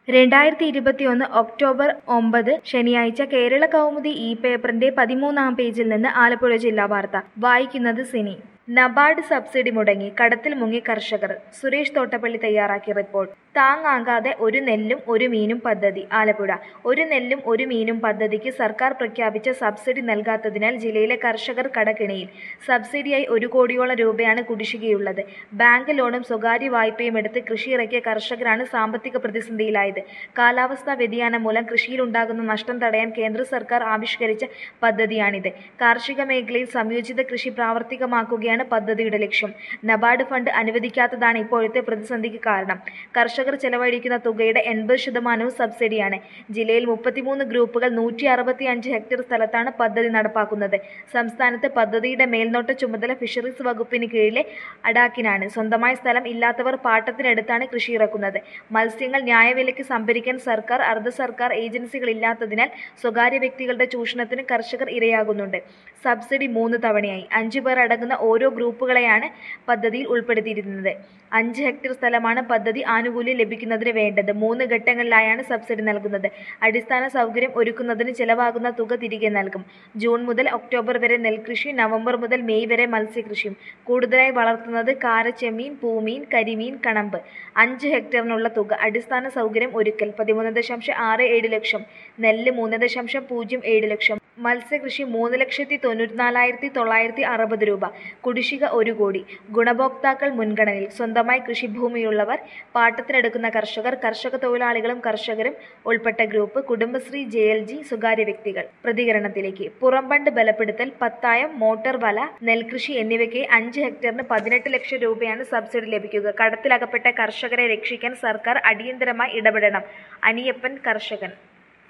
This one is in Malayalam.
രണ്ടായിരത്തി ഇരുപത്തിയൊന്ന് ഒക്ടോബർ ഒമ്പത് ശനിയാഴ്ച കേരള കൗമുദി ഈ പേപ്പറിന്റെ പതിമൂന്നാം പേജിൽ നിന്ന് ആലപ്പുഴ ജില്ലാ വാർത്ത വായിക്കുന്നത് സിനി നബാർഡ് സബ്സിഡി മുടങ്ങി കടത്തിൽ മുങ്ങി കർഷകർ സുരേഷ് തോട്ടപ്പള്ളി തയ്യാറാക്കിയ റിപ്പോർട്ട് താങ്ങാകാതെ ഒരു നെല്ലും ഒരു മീനും പദ്ധതി ആലപ്പുഴ ഒരു നെല്ലും ഒരു മീനും പദ്ധതിക്ക് സർക്കാർ പ്രഖ്യാപിച്ച സബ്സിഡി നൽകാത്തതിനാൽ ജില്ലയിലെ കർഷകർ കടക്കിണിയിൽ സബ്സിഡിയായി ഒരു കോടിയോളം രൂപയാണ് കുടിശ്ശികയുള്ളത് ബാങ്ക് ലോണും സ്വകാര്യ വായ്പയും എടുത്ത് കൃഷി ഇറക്കിയ കർഷകരാണ് സാമ്പത്തിക പ്രതിസന്ധിയിലായത് കാലാവസ്ഥാ വ്യതിയാനം മൂലം കൃഷിയിലുണ്ടാകുന്ന നഷ്ടം തടയാൻ കേന്ദ്ര സർക്കാർ ആവിഷ്കരിച്ച പദ്ധതിയാണിത് കാർഷിക മേഖലയിൽ സംയോജിത കൃഷി പ്രാവർത്തികമാക്കുകയാണ് പദ്ധതിയുടെ ലക്ഷ്യം നബാർഡ് ഫണ്ട് അനുവദിക്കാത്തതാണ് ഇപ്പോഴത്തെ പ്രതിസന്ധിക്ക് കാരണം കർഷകർ ചെലവഴിക്കുന്ന തുകയുടെ എൺപത് ശതമാനവും സബ്സിഡിയാണ് ജില്ലയിൽ മുപ്പത്തിമൂന്ന് ഗ്രൂപ്പുകൾ നൂറ്റി അറുപത്തി അഞ്ച് ഹെക്ടർ സ്ഥലത്താണ് പദ്ധതി നടപ്പാക്കുന്നത് സംസ്ഥാനത്ത് പദ്ധതിയുടെ മേൽനോട്ട ചുമതല ഫിഷറീസ് വകുപ്പിന് കീഴിലെ അഡാക്കിനാണ് സ്വന്തമായി സ്ഥലം ഇല്ലാത്തവർ പാട്ടത്തിനെടുത്താണ് കൃഷി ഇറക്കുന്നത് മത്സ്യങ്ങൾ ന്യായവിലയ്ക്ക് സംഭരിക്കാൻ സർക്കാർ അർദ്ധ സർക്കാർ ഏജൻസികൾ ഇല്ലാത്തതിനാൽ സ്വകാര്യ വ്യക്തികളുടെ ചൂഷണത്തിന് കർഷകർ ഇരയാകുന്നുണ്ട് സബ്സിഡി മൂന്ന് തവണയായി അഞ്ചു പേർ അടങ്ങുന്ന ഓരോ ഗ്രൂപ്പുകളെയാണ് പദ്ധതിയിൽ ഉൾപ്പെടുത്തിയിരുന്നത് അഞ്ച് ഹെക്ടർ സ്ഥലമാണ് പദ്ധതി ആനുകൂല്യം ലഭിക്കുന്നതിന് വേണ്ടത് മൂന്ന് ഘട്ടങ്ങളിലായാണ് സബ്സിഡി നൽകുന്നത് അടിസ്ഥാന സൗകര്യം ഒരുക്കുന്നതിന് ചെലവാകുന്ന തുക തിരികെ നൽകും ജൂൺ മുതൽ ഒക്ടോബർ വരെ നെൽകൃഷി നവംബർ മുതൽ മെയ് വരെ മത്സ്യകൃഷിയും കൂടുതലായി വളർത്തുന്നത് കാരച്ചെമ്മീൻ പൂമീൻ കരിമീൻ കണമ്പ് അഞ്ച് ഹെക്ടറിനുള്ള തുക അടിസ്ഥാന സൗകര്യം ഒരുക്കൽ പതിമൂന്ന് ദശാംശം ആറ് ഏഴ് ലക്ഷം നെല്ല് മൂന്ന് ദശാംശം പൂജ്യം ഏഴ് ലക്ഷം മത്സ്യകൃഷി മൂന്ന് ലക്ഷത്തി തൊണ്ണൂറ്റിനാലായിരത്തി തൊള്ളായിരത്തി അറുപത് രൂപ കുടിശ്ശിക ഒരു കോടി ഗുണഭോക്താക്കൾ മുൻഗണനയിൽ സ്വന്തമായി കൃഷിഭൂമിയുള്ളവർ പാട്ടത്തിനെടുക്കുന്ന കർഷകർ കർഷക തൊഴിലാളികളും കർഷകരും ഉൾപ്പെട്ട group Kudumbashree J L G സ്വകാര്യ വ്യക്തികൾ പ്രതികരണത്തിലേക്ക് പുറംബണ്ട് ബലപ്പെടുത്തൽ പത്തായം മോട്ടോർ വല നെൽകൃഷി എന്നിവയ്ക്ക് അഞ്ച് ഹെക്ടറിന് പതിനെട്ട് ലക്ഷം രൂപയാണ് സബ്സിഡി ലഭിക്കുക കടത്തിലകപ്പെട്ട കർഷകരെ രക്ഷിക്കാൻ സർക്കാർ അടിയന്തരമായി ഇടപെടണം അനിയപ്പൻ കർഷകൻ